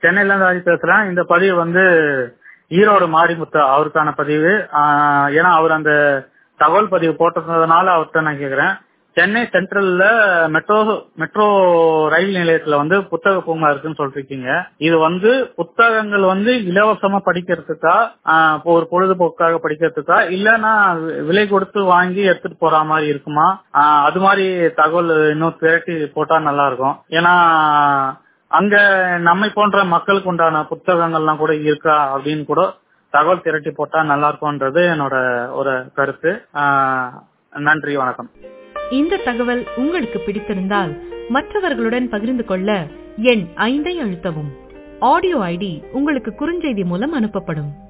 சென்னையில இருந்து ராஜி பேசுறேன் இந்த பதிவு வந்து ஈரோடு மாரிமுத்து அவருக்கான பதிவு ஆஹ் ஏன்னா அவர் அந்த தகவல் பதிவு போட்டிருந்ததுனால அவர்கிட்ட நான் கேக்குறேன் சென்னை சென்ட்ரல்ல மெட்ரோ மெட்ரோ ரயில் நிலையத்துல வந்து புத்தக பூங்கா இருக்குன்னு சொல்லிருக்கீங்க இது வந்து புத்தகங்கள் வந்து இலவசமா படிக்கிறதுக்கா ஆஹ் இப்போ ஒரு பொழுதுபோக்காக படிக்கிறதுக்கா இல்லைன்னா விலை கொடுத்து வாங்கி எடுத்துட்டு போற மாதிரி இருக்குமா ஆஹ் அது மாதிரி தகவல் இன்னும் திரட்டி போட்டா நல்லா இருக்கும் ஏன்னா அங்க நம்மை போன்ற மக்களுக்கு உண்டான புத்தகங்கள்லாம் கூட இருக்கா அப்படின்னு கூட தகவல் திரட்டி போட்டா நல்லா இருக்கும்ன்றது என்னோட ஒரு கருத்து ஆஹ் நன்றி வணக்கம் இந்த தகவல் உங்களுக்கு பிடித்திருந்தால் மற்றவர்களுடன் பகிர்ந்து கொள்ள எண் ஐந்தை அழுத்தவும் ஆடியோ ஐடி உங்களுக்கு குறுஞ்செய்தி மூலம் அனுப்பப்படும்